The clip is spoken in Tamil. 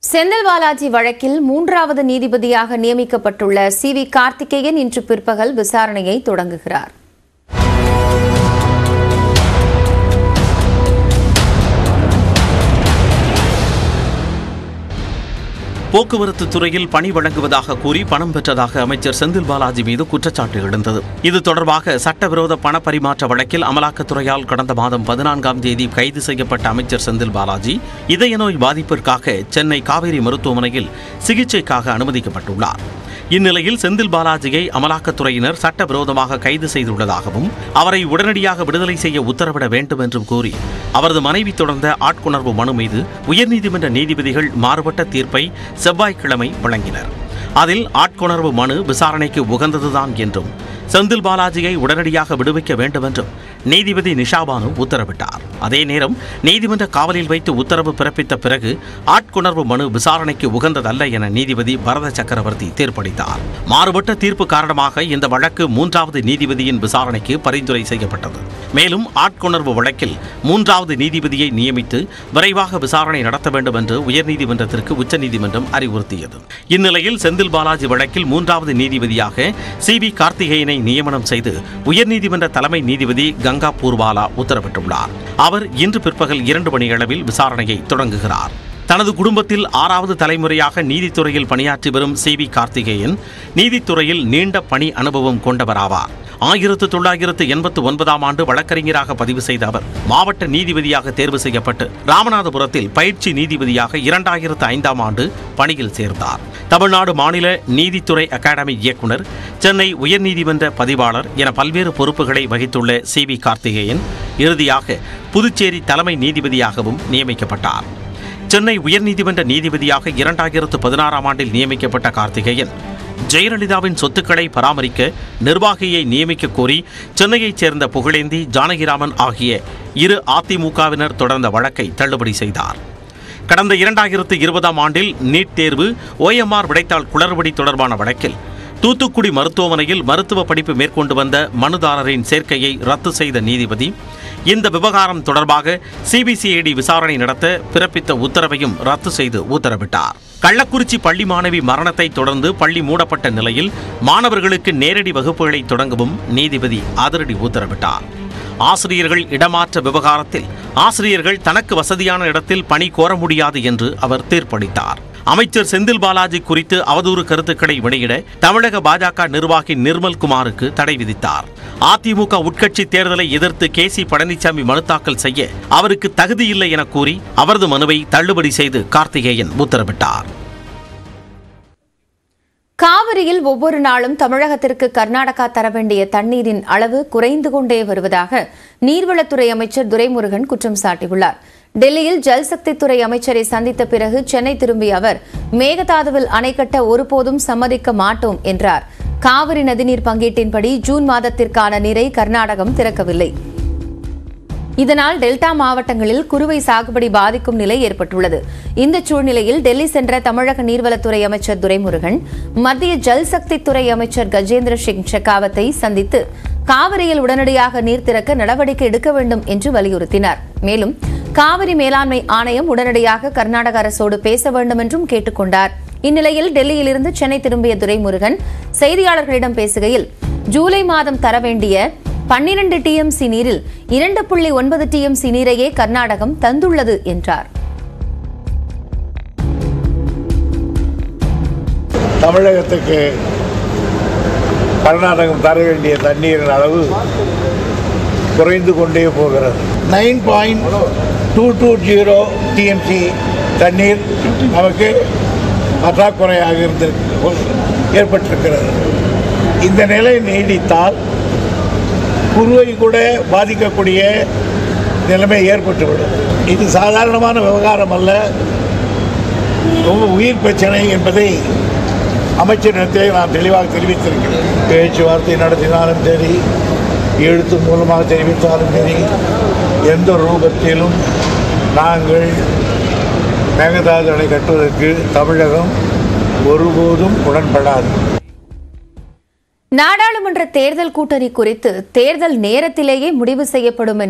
செந்தில் பாலாஜி வழக்கில் மூன்றாவது நீதிபதியாக நியமிக்கப்பட்டுள்ள சி வி கார்த்திகேயன் இன்று பிற்பகல் விசாரணையை தொடங்குகிறார் போக்குவரத்து துறையில் பணி வழங்குவதாக கூறி பணம் பெற்றதாக அமைச்சர் செந்தில் பாலாஜி மீது குற்றச்சாட்டு எழுந்தது இது தொடர்பாக சட்டவிரோத பண பரிமாற்ற வழக்கில் அமலாக்கத்துறையால் கடந்த மாதம் பதினான்காம் தேதி கைது செய்யப்பட்ட அமைச்சர் செந்தில் பாலாஜி இதய நோய் பாதிப்பிற்காக சென்னை காவேரி மருத்துவமனையில் சிகிச்சைக்காக அனுமதிக்கப்பட்டுள்ளார் இந்நிலையில் செந்தில் பாலாஜியை அமலாக்கத்துறையினர் சட்டவிரோதமாக கைது செய்துள்ளதாகவும் அவரை உடனடியாக விடுதலை செய்ய உத்தரவிட வேண்டும் என்றும் கூறி அவரது மனைவி தொடர்ந்த ஆட்கொணர்வு மனு மீது உயர்நீதிமன்ற நீதிபதிகள் மாறுபட்ட தீர்ப்பை செவ்வாய்க்கிழமை வழங்கினர் அதில் ஆட்கொணர்வு மனு விசாரணைக்கு உகந்ததுதான் என்றும் செந்தில் பாலாஜியை உடனடியாக விடுவிக்க வேண்டும் என்றும் நீதிபதி நிஷாபானு உத்தரவிட்டார் அதே நேரம் நீதிமன்ற காவலில் வைத்து உத்தரவு பிறப்பித்த பிறகு ஆட்கொணர்வு மனு விசாரணைக்கு உகந்ததல்ல என நீதிபதி பரத சக்கரவர்த்தி தீர்ப்பளித்தார் மாறுபட்ட தீர்ப்பு காரணமாக இந்த வழக்கு மூன்றாவது நீதிபதியின் விசாரணைக்கு பரிந்துரை செய்யப்பட்டது மேலும் ஆட்கொணர்வு வழக்கில் மூன்றாவது நீதிபதியை நியமித்து விரைவாக விசாரணை நடத்த வேண்டும் என்று உயர்நீதிமன்றத்திற்கு உச்சநீதிமன்றம் அறிவுறுத்தியது இந்நிலையில் செந்தில் பாலாஜி வழக்கில் மூன்றாவது நீதிபதியாக சி வி கார்த்திகேயனை நியமனம் செய்து உயர்நீதிமன்ற தலைமை நீதிபதி கங்கா பூர்வாலா உத்தரவிட்டுள்ளார் அவர் இன்று பிற்பகல் இரண்டு மணியளவில் விசாரணையை தொடங்குகிறார் தனது குடும்பத்தில் ஆறாவது தலைமுறையாக நீதித்துறையில் பணியாற்றி வரும் சி வி கார்த்திகேயன் நீதித்துறையில் நீண்ட பணி அனுபவம் கொண்டவராவார் ஆயிரத்து தொள்ளாயிரத்து எண்பத்து ஒன்பதாம் ஆண்டு வழக்கறிஞராக பதிவு செய்த அவர் மாவட்ட நீதிபதியாக தேர்வு செய்யப்பட்டு ராமநாதபுரத்தில் பயிற்சி நீதிபதியாக இரண்டாயிரத்து ஐந்தாம் ஆண்டு பணியில் சேர்ந்தார் தமிழ்நாடு மாநில நீதித்துறை அகாடமி இயக்குனர் சென்னை உயர்நீதிமன்ற பதிவாளர் என பல்வேறு பொறுப்புகளை வகித்துள்ள சி வி கார்த்திகேயன் இறுதியாக புதுச்சேரி தலைமை நீதிபதியாகவும் நியமிக்கப்பட்டார் சென்னை உயர்நீதிமன்ற நீதிபதியாக இரண்டாயிரத்து பதினாறாம் ஆண்டில் நியமிக்கப்பட்ட கார்த்திகேயன் ஜெயலலிதாவின் சொத்துக்களை பராமரிக்க நிர்வாகியை நியமிக்க கோரி சென்னையைச் சேர்ந்த புகழேந்தி ஜானகிராமன் ஆகிய இரு அதிமுகவினர் தொடர்ந்த வழக்கை தள்ளுபடி செய்தார் கடந்த இரண்டாயிரத்து இருபதாம் ஆண்டில் நீட் தேர்வு ஓஎம்ஆர் விடைத்தாள் குளறுபடி தொடர்பான வழக்கில் தூத்துக்குடி மருத்துவமனையில் மருத்துவ படிப்பு மேற்கொண்டு வந்த மனுதாரரின் சேர்க்கையை ரத்து செய்த நீதிபதி இந்த விவகாரம் தொடர்பாக சிபிசிஐடி விசாரணை நடத்த பிறப்பித்த உத்தரவையும் ரத்து செய்து உத்தரவிட்டார் கள்ளக்குறிச்சி பள்ளி மாணவி மரணத்தை தொடர்ந்து பள்ளி மூடப்பட்ட நிலையில் மாணவர்களுக்கு நேரடி வகுப்புகளை தொடங்கவும் நீதிபதி அதிரடி உத்தரவிட்டார் ஆசிரியர்கள் இடமாற்ற விவகாரத்தில் ஆசிரியர்கள் தனக்கு வசதியான இடத்தில் பணி கோர முடியாது என்று அவர் தீர்ப்பளித்தார் அமைச்சர் செந்தில் பாலாஜி குறித்து அவதூறு கருத்துக்களை வெளியிட தமிழக பாஜக நிர்வாகி நிர்மல் குமாருக்கு தடை விதித்தார் அதிமுக உட்கட்சி தேர்தலை எதிர்த்து கே சி பழனிசாமி மனு தாக்கல் செய்ய அவருக்கு தகுதியில்லை என கூறி அவரது மனுவை தள்ளுபடி செய்து கார்த்திகேயன் உத்தரவிட்டார் காவிரியில் ஒவ்வொரு நாளும் தமிழகத்திற்கு கர்நாடகா தர வேண்டிய தண்ணீரின் அளவு குறைந்து கொண்டே வருவதாக நீர்வளத்துறை அமைச்சர் துரைமுருகன் குற்றம் சாட்டியுள்ளார் டெல்லியில் ஜல்சக்தி துறை அமைச்சரை சந்தித்த பிறகு சென்னை திரும்பிய அவர் மேகதாதுவில் அணை கட்ட ஒருபோதும் சம்மதிக்க மாட்டோம் என்றார் காவிரி நதிநீர் பங்கீட்டின்படி ஜூன் மாதத்திற்கான நீரை கர்நாடகம் திறக்கவில்லை இதனால் டெல்டா மாவட்டங்களில் குறுவை சாகுபடி பாதிக்கும் நிலை ஏற்பட்டுள்ளது இந்த சூழ்நிலையில் டெல்லி சென்ற தமிழக நீர்வளத்துறை அமைச்சர் துரைமுருகன் மத்திய ஜல் சக்தி துறை அமைச்சர் கஜேந்திர சிங் ஷெகாவத்தை சந்தித்து காவிரியில் உடனடியாக நீர் திறக்க நடவடிக்கை எடுக்க வேண்டும் என்று வலியுறுத்தினார் மேலும் காவிரி மேலாண்மை ஆணையம் உடனடியாக கர்நாடக அரசோடு பேச வேண்டும் என்றும் கேட்டுக் கொண்டார் இந்நிலையில் டெல்லியிலிருந்து சென்னை திரும்பிய துரைமுருகன் செய்தியாளர்களிடம் பேசுகையில் ஜூலை மாதம் தர வேண்டிய பன்னிரண்டு டிஎம்சி நீரில் இரண்டு புள்ளி ஒன்பது டிஎம்சி நீரையே கர்நாடகம் தந்துள்ளது என்றார் தமிழகத்துக்கு கர்நாடகம் தர வேண்டிய தண்ணீரின் அளவு குறைந்து கொண்டே போகிறது nine point two two zero TMC தண்ணீர் நமக்கு பற்றாக்குறையாக இருந்து ஏற்பட்டிருக்கிறது இந்த நிலை நீடித்தால் குருவை கூட பாதிக்கக்கூடிய நிலைமை ஏற்பட்டுவிடும் இது சாதாரணமான விவகாரம் அல்ல ரொம்ப உயிர் பிரச்சனை என்பதை அமைச்சரிடத்திலே நான் தெளிவாக தெரிவித்திருக்கிறேன் பேச்சுவார்த்தை நடத்தினாலும் சரி எழுத்து மூலமாக தெரிவித்தாலும் சரி எந்த ரூபத்திலும் நாங்கள் மேகதாது அணை கட்டுவதற்கு தமிழகம் ஒருபோதும் உடன்படாது நாடாளுமன்ற தேர்தல் கூட்டணி குறித்து தேர்தல் நேரத்திலேயே முடிவு செய்யப்படும்